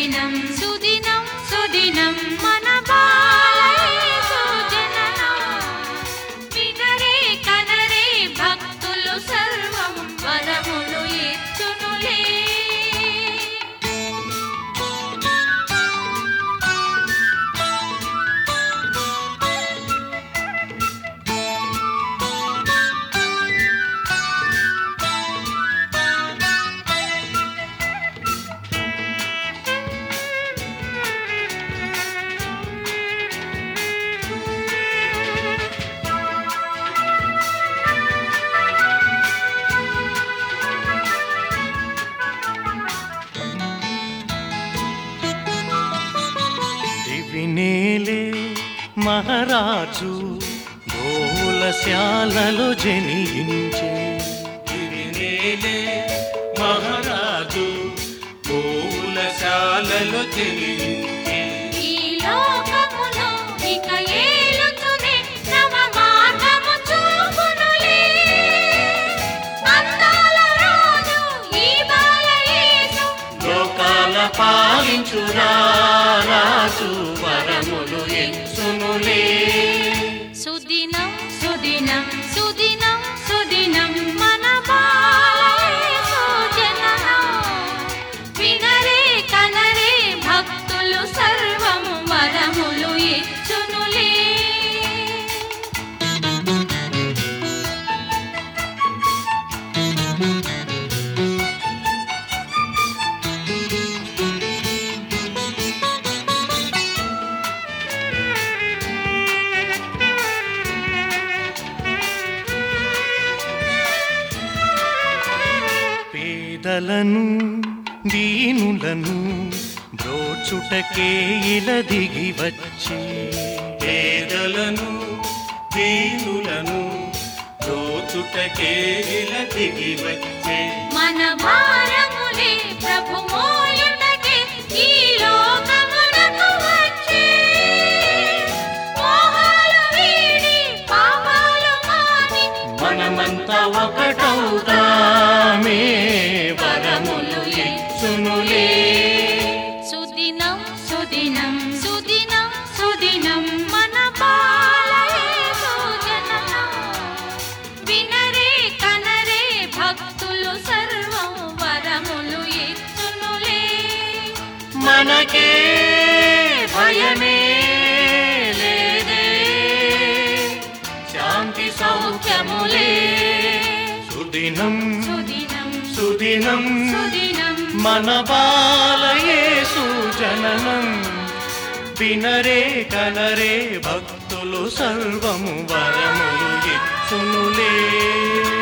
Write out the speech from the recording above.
సుదినం సుదినం సుదినం మన బాలయేసు జననం వినరే కనరే భక్తులు సర్వం వరములు ఇచ్చునులే దివినేలే మహారాజు గోలశాలలో జనించే తిరినేలే మహారాజు పూలశాలలో తెలియించే ఈ లోకములో ఇక ఏలుతునే నవ మార్గము చూపునులే అందాల రాజు ఈ బాలయేసు లోకాల పాలించు రాజు వరములు ఇచ్చునులే సుదినం సుదినం సుదినం సుదినం మన బాలయేసు జననం వినరే కనరే భక్తులు సర్వము వరములు ఇచ్చునులే పేదలను దీనులను బ్రోచుటకే ఇల దిగి వచ్చి పేదలను దీనులను దోచుటకే ఇలా దిగి వచ్చే మన భారములే ప్రభు మోయుటకే ఈ లోకమునకు వచ్చే మోహాలు వీడి పాపాలు మాని మనమంతా ఒకటవుతామే వరములు ఇచ్చునులే సుదినం సుదినం సుదినం సుదినం మన బాలయేసు జననం వినరే కనరే భక్తులు సర్వం వరములు ఇచ్చునులే మనకే భయమే లేదే శాంతి సౌఖ్యములే సుదినం సుదినం సుదినం సుదినం మన బాలయేసు జననం వినరే కనరే భక్తులు సర్వము వరములు ఇచ్చునులే